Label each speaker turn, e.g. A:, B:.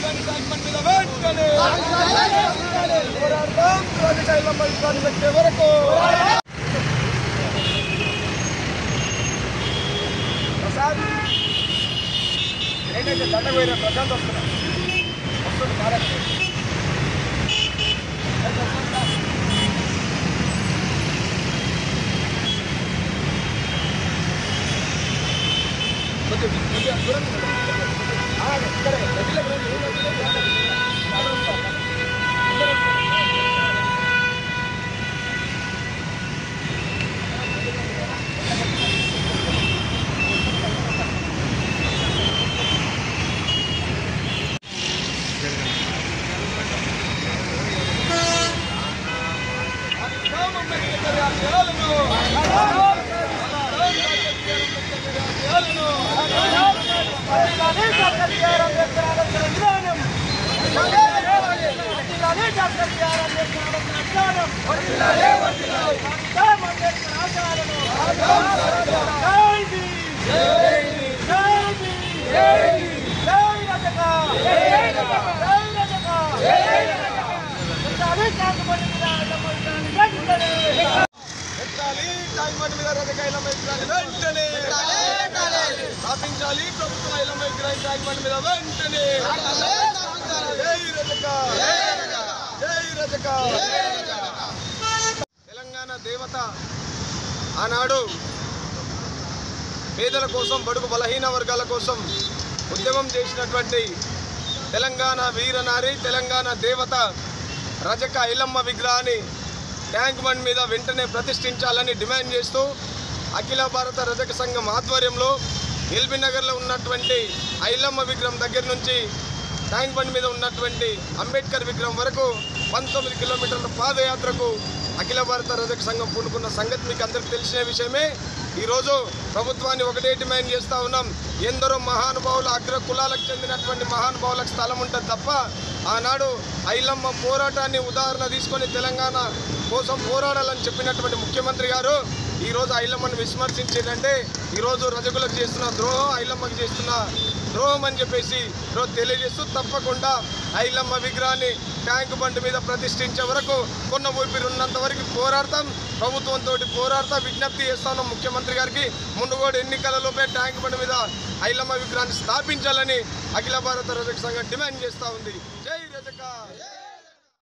A: విగ్రహాన్ని ట్యాంక్బండ్ మీద వెంటనే పోరాడదాం రజక ఎల్లమ్మ విగ్రహాన్ని పెట్టే వరకు ప్రసాద్ ఏంటంటే దండకు పోయిన ప్రశాంత్ వస్తున్నా వస్తుంది మారాలి కొంచెం కొంచెం దూరంగా ఉండండి. ఆ, ఇక్కడే దగ్గరలో రండి. పెట్టాలి ట్యాంక్బండ్ మీద రజకాయలమ్మ విగ్రహాన్ని వెంటనే స్థాపించాలి ప్రభుత్వం ఐలమ్మ విగ్రహం ట్యాంక్బండ్ మీద వెంటనే జై రజక జై రజక తెలంగాణ దేవత ఆనాడు పేదల కోసం బడుగు బలహీన వర్గాల కోసం ఉద్యమం చేసినటువంటి తెలంగాణ వీరనారి తెలంగాణ దేవత రజక ఐలమ్మ విగ్రహాన్ని ట్యాంక్ బండ్ మీద వెంటనే ప్రతిష్ఠించాలని డిమాండ్ చేస్తూ అఖిల భారత రజక సంఘం ఆధ్వర్యంలో ఎల్బీ నగర్లో ఉన్నటువంటి ఐలమ్మ విగ్రహం దగ్గర నుంచి ట్యాంక్ బండ్ మీద ఉన్నటువంటి అంబేద్కర్ విగ్రహం వరకు పంతొమ్మిది కిలోమీటర్ల పాదయాత్రకు అఖిల భారత రజక సంఘం పూనుకున్న సంగతి మీకు అందరికీ తెలిసిన విషయమే ఈరోజు ప్రభుత్వాన్ని ఒకటే డిమాండ్ చేస్తూ ఉన్నాం ఎందరో మహానుభావులు అగ్ర కులాలకు చెందినటువంటి మహానుభావులకు స్థలం ఉంటుంది తప్ప ఆనాడు ఐలమ్మ పోరాటాన్ని ఉదాహరణ తీసుకొని తెలంగాణ కోసం పోరాడాలని చెప్పినటువంటి ముఖ్యమంత్రి గారు ఈరోజు ఐలమ్మను విస్మరించిందంటే ఈరోజు రజకులకు చేస్తున్న ద్రోహం ఐలమ్మకి చేస్తున్న ద్రోహం అని చెప్పేసి ఈరోజు తెలియజేస్తూ తప్పకుండా ఐలమ్మ విగ్రహాన్ని ట్యాంక్ బండ్ మీద ప్రతిష్ఠించే వరకు కొన్న ఊపిరి ఉన్నంత వరకు పోరాడతాం ప్రభుత్వంతో పోరాడతాం విజ్ఞప్తి చేస్తాను ముఖ్యమంత్రి గారికి ముందు కూడా ఎన్నికలలోపే ట్యాంక్ బండ్ మీద ఐలమ్మ విగ్రహాన్ని స్థాపించాలని అఖిల భారత రజక సంఘం డిమాండ్ చేస్తూ ఉంది జై రజక